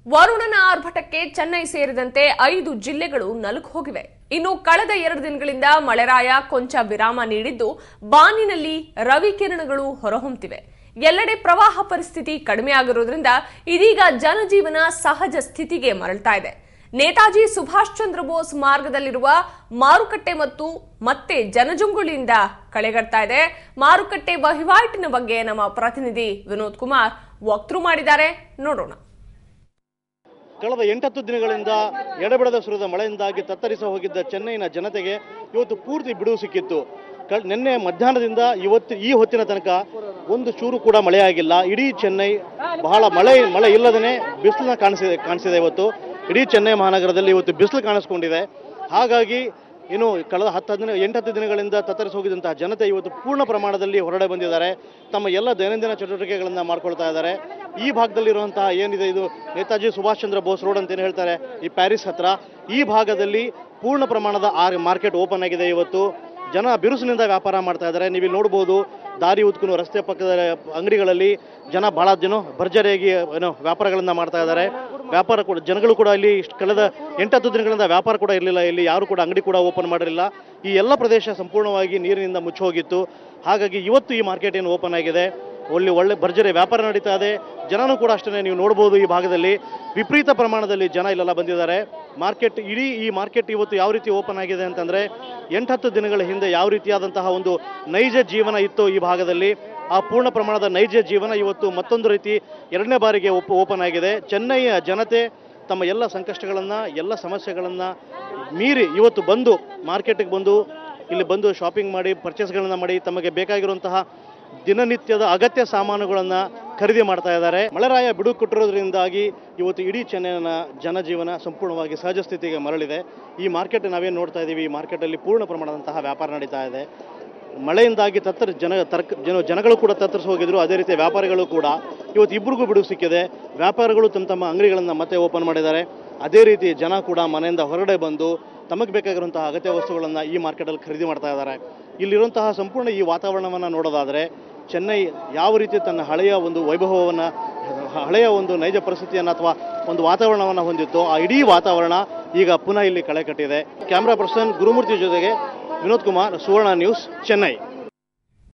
ವರುಣನ ಆರ್ಭಟಕ್ಕೆ ಚೆನ್ನೈ ಸೇರಿದಂತೆ ಐದು ಜಿಲ್ಲೆಗಳು ನಲುಗು ಹೋಗಿವೆ ಇನ್ನು ಕಳೆದ ಎರಡು ದಿನಗಳಿಂದ ಮಳೆರಾಯ ಕೊಂಚ ವಿರಾಮ ನೀಡಿದ್ದು ಬಾನಿನಲ್ಲಿ ರವಿಕಿರಣಗಳು ಹೊರಹೊಮ್ಮುತ್ತಿವೆ ಎಲ್ಲೆಡೆ ಪ್ರವಾಹ ಪರಿಸ್ಥಿತಿ ಕಡಿಮೆಯಾಗಿರುವುದರಿಂದ ಇದೀಗ ಜನಜೀವನ ಸಹಜ ಸ್ಥಿತಿಗೆ ಮರಳ್ತಾ ಇದೆ ನೇತಾಜಿ ಸುಭಾಷ್ ಚಂದ್ರ ಬೋಸ್ ಮಾರ್ಗದಲ್ಲಿರುವ ಮಾರುಕಟ್ಟೆ ಮತ್ತು ಮತ್ತೆ ಜನಜಂಗುಳಿಯಿಂದ ಕಳೆಗಟ್ತಾ ಇದೆ ಮಾರುಕಟ್ಟೆ ವಹಿವಾಟಿನ ಬಗ್ಗೆ ನಮ್ಮ ಪ್ರತಿನಿಧಿ ವಿನೋದ್ ಕುಮಾರ್ ವಾಕ್ಥ್ರೂ ಮಾಡಿದ್ದಾರೆ ನೋಡೋಣ ಕಳೆದ ಎಂಟತ್ತು ದಿನಗಳಿಂದ ಎಡಬಿಡದ ಸುರಿದ ಮಳೆಯಿಂದಾಗಿ ತತ್ತರಿಸ ಹೋಗಿದ್ದ ಚೆನ್ನೈನ ಜನತೆಗೆ ಇವತ್ತು ಪೂರ್ತಿ ಬಿಡುವು ಸಿಕ್ಕಿತ್ತು ಕಳ್ ನಿನ್ನೆ ಮಧ್ಯಾಹ್ನದಿಂದ ಇವತ್ತು ಈ ಹೊತ್ತಿನ ತನಕ ಒಂದು ಚೂರು ಕೂಡ ಮಳೆಯಾಗಿಲ್ಲ ಇಡೀ ಚೆನ್ನೈ ಬಹಳ ಮಳೆ ಮಳೆ ಇಲ್ಲದೇ ಬಿಸಿಲನ್ನ ಕಾಣಿಸಿದೆ ಕಾಣಿಸಿದೆ ಇವತ್ತು ಇಡೀ ಚೆನ್ನೈ ಮಹಾನಗರದಲ್ಲಿ ಇವತ್ತು ಬಿಸಿಲು ಕಾಣಿಸ್ಕೊಂಡಿದೆ ಹಾಗಾಗಿ ಇನ್ನು ಕಳೆದ ಹತ್ತು ಹದಿನ ಎಂಟತ್ತು ದಿನಗಳಿಂದ ತತ್ತರಿಸಿ ಹೋಗಿದ್ದಂತಹ ಜನತೆ ಇವತ್ತು ಪೂರ್ಣ ಪ್ರಮಾಣದಲ್ಲಿ ಹೊರಡೆ ಬಂದಿದ್ದಾರೆ ತಮ್ಮ ಎಲ್ಲ ದೈನಂದಿನ ಚಟುವಟಿಕೆಗಳನ್ನು ಮಾಡ್ಕೊಳ್ತಾ ಇದ್ದಾರೆ ಈ ಭಾಗದಲ್ಲಿರುವಂತಹ ಏನಿದೆ ಇದು ನೇತಾಜಿ ಸುಭಾಷ್ ಚಂದ್ರ ಬೋಸ್ ರೋಡ್ ಅಂತ ಏನು ಹೇಳ್ತಾರೆ ಈ ಪ್ಯಾರಿಸ್ ಹತ್ರ ಈ ಭಾಗದಲ್ಲಿ ಪೂರ್ಣ ಪ್ರಮಾಣದ ಆರ್ ಮಾರ್ಕೆಟ್ ಓಪನ್ ಆಗಿದೆ ಇವತ್ತು ಜನ ಬಿರುಸಿನಿಂದ ವ್ಯಾಪಾರ ಮಾಡ್ತಾ ಇದ್ದಾರೆ ನೀವು ಇಲ್ಲಿ ನೋಡ್ಬೋದು ದಾರಿ ಉತ್ಕೊಂಡು ರಸ್ತೆ ಪಕ್ಕದ ಅಂಗಡಿಗಳಲ್ಲಿ ಜನ ಬಹಳ ಜನ ಭರ್ಜರಿಯಾಗಿ ಏನೋ ವ್ಯಾಪಾರಗಳನ್ನ ಮಾಡ್ತಾ ಇದ್ದಾರೆ ವ್ಯಾಪಾರ ಕೂಡ ಜನಗಳು ಕೂಡ ಇಲ್ಲಿ ಇಷ್ಟು ಕಳೆದ ಎಂಟತ್ತು ದಿನಗಳಿಂದ ವ್ಯಾಪಾರ ಕೂಡ ಇರಲಿಲ್ಲ ಇಲ್ಲಿ ಯಾರು ಕೂಡ ಅಂಗಡಿ ಕೂಡ ಓಪನ್ ಮಾಡಿರಲಿಲ್ಲ ಈ ಎಲ್ಲ ಪ್ರದೇಶ ಸಂಪೂರ್ಣವಾಗಿ ನೀರಿನಿಂದ ಮುಚ್ಚಿ ಹೋಗಿತ್ತು ಹಾಗಾಗಿ ಇವತ್ತು ಈ ಮಾರ್ಕೆಟ್ ಏನು ಓಪನ್ ಆಗಿದೆ ಒಳ್ಳೆ ಒಳ್ಳೆ ಭರ್ಜರಿ ವ್ಯಾಪಾರ ನಡೀತಾ ಇದೆ ಜನನೂ ಕೂಡ ಅಷ್ಟೇ ನೀವು ನೋಡ್ಬೋದು ಈ ಭಾಗದಲ್ಲಿ ವಿಪರೀತ ಪ್ರಮಾಣದಲ್ಲಿ ಜನ ಇಲ್ಲೆಲ್ಲ ಬಂದಿದ್ದಾರೆ ಮಾರ್ಕೆಟ್ ಇಡೀ ಈ ಮಾರ್ಕೆಟ್ ಇವತ್ತು ಯಾವ ರೀತಿ ಓಪನ್ ಆಗಿದೆ ಅಂತಂದರೆ ಎಂಟತ್ತು ದಿನಗಳ ಹಿಂದೆ ಯಾವ ರೀತಿಯಾದಂತಹ ಒಂದು ನೈಜ ಜೀವನ ಇತ್ತು ಈ ಭಾಗದಲ್ಲಿ ಆ ಪೂರ್ಣ ಪ್ರಮಾಣದ ನೈಜ ಜೀವನ ಇವತ್ತು ಮತ್ತೊಂದು ರೀತಿ ಎರಡನೇ ಬಾರಿಗೆ ಓಪ್ ಓಪನ್ ಆಗಿದೆ ಚೆನ್ನೈಯ ಜನತೆ ತಮ್ಮ ಎಲ್ಲ ಸಂಕಷ್ಟಗಳನ್ನು ಎಲ್ಲ ಸಮಸ್ಯೆಗಳನ್ನು ಮೀರಿ ಇವತ್ತು ಬಂದು ಮಾರ್ಕೆಟಿಗೆ ಬಂದು ಇಲ್ಲಿ ಬಂದು ಶಾಪಿಂಗ್ ಮಾಡಿ ಪರ್ಚೇಸ್ಗಳನ್ನು ಮಾಡಿ ತಮಗೆ ಬೇಕಾಗಿರುವಂತಹ ದಿನನಿತ್ಯದ ಅಗತ್ಯ ಸಾಮಾನುಗಳನ್ನು ಖರೀದಿ ಮಾಡ್ತಾ ಇದ್ದಾರೆ ಮಳೆರಾಯ ಬಿಡು ಕೊಟ್ಟಿರೋದ್ರಿಂದಾಗಿ ಇವತ್ತು ಇಡೀ ಚೆನ್ನೈನ ಜನಜೀವನ ಸಂಪೂರ್ಣವಾಗಿ ಸಹಜ ಸ್ಥಿತಿಗೆ ಮರಳಿದೆ ಈ ಮಾರ್ಕೆಟ್ ನಾವೇನು ನೋಡ್ತಾ ಇದ್ದೀವಿ ಈ ಮಾರ್ಕೆಟಲ್ಲಿ ಪೂರ್ಣ ಪ್ರಮಾಣದಂತಹ ವ್ಯಾಪಾರ ನಡೀತಾ ಇದೆ ಮಳೆಯಿಂದಾಗಿ ತತ್ತರ್ ಜನ ತರ್ಕ ಜನ ಜನಗಳು ಕೂಡ ತತ್ತರಿಸಿ ಹೋಗಿದ್ರು ಅದೇ ರೀತಿ ವ್ಯಾಪಾರಿಗಳು ಕೂಡ ಇವತ್ತು ಇಬ್ಬರಿಗೂ ಬಿಡುವು ಸಿಕ್ಕಿದೆ ವ್ಯಾಪಾರಿಗಳು ತಮ್ಮ ತಮ್ಮ ಅಂಗಡಿಗಳನ್ನು ಮತ್ತೆ ಓಪನ್ ಮಾಡಿದ್ದಾರೆ ಅದೇ ರೀತಿ ಜನ ಕೂಡ ಮನೆಯಿಂದ ಹೊರಗಡೆ ಬಂದು ತಮಗೆ ಬೇಕಾಗಿರುವಂತಹ ಅಗತ್ಯ ವಸ್ತುಗಳನ್ನು ಈ ಮಾರ್ಕೆಟಲ್ಲಿ ಖರೀದಿ ಮಾಡ್ತಾ ಇದ್ದಾರೆ ಇಲ್ಲಿರುವಂತಹ ಸಂಪೂರ್ಣ ಈ ವಾತಾವರಣವನ್ನು ನೋಡೋದಾದರೆ ಚೆನ್ನೈ ಯಾವ ರೀತಿ ತನ್ನ ಹಳೆಯ ಒಂದು ವೈಭವವನ್ನು ಹಳೆಯ ಒಂದು ನೈಜ ಪರಿಸ್ಥಿತಿಯನ್ನು ಅಥವಾ ಒಂದು ವಾತಾವರಣವನ್ನು ಹೊಂದಿತ್ತು ಆ ಇಡೀ ವಾತಾವರಣ ಈಗ ಪುನಃ ಇಲ್ಲಿ ಕಳೆ ಕಟ್ಟಿದೆ ಕ್ಯಾಮ್ರಾ ಪರ್ಸನ್ ಗುರುಮೂರ್ತಿ ಜೊತೆಗೆ ವಿನೋದ್ ಕುಮಾರ್ ಸುವರ್ಣ ನ್ಯೂಸ್ ಚೆನ್ನೈ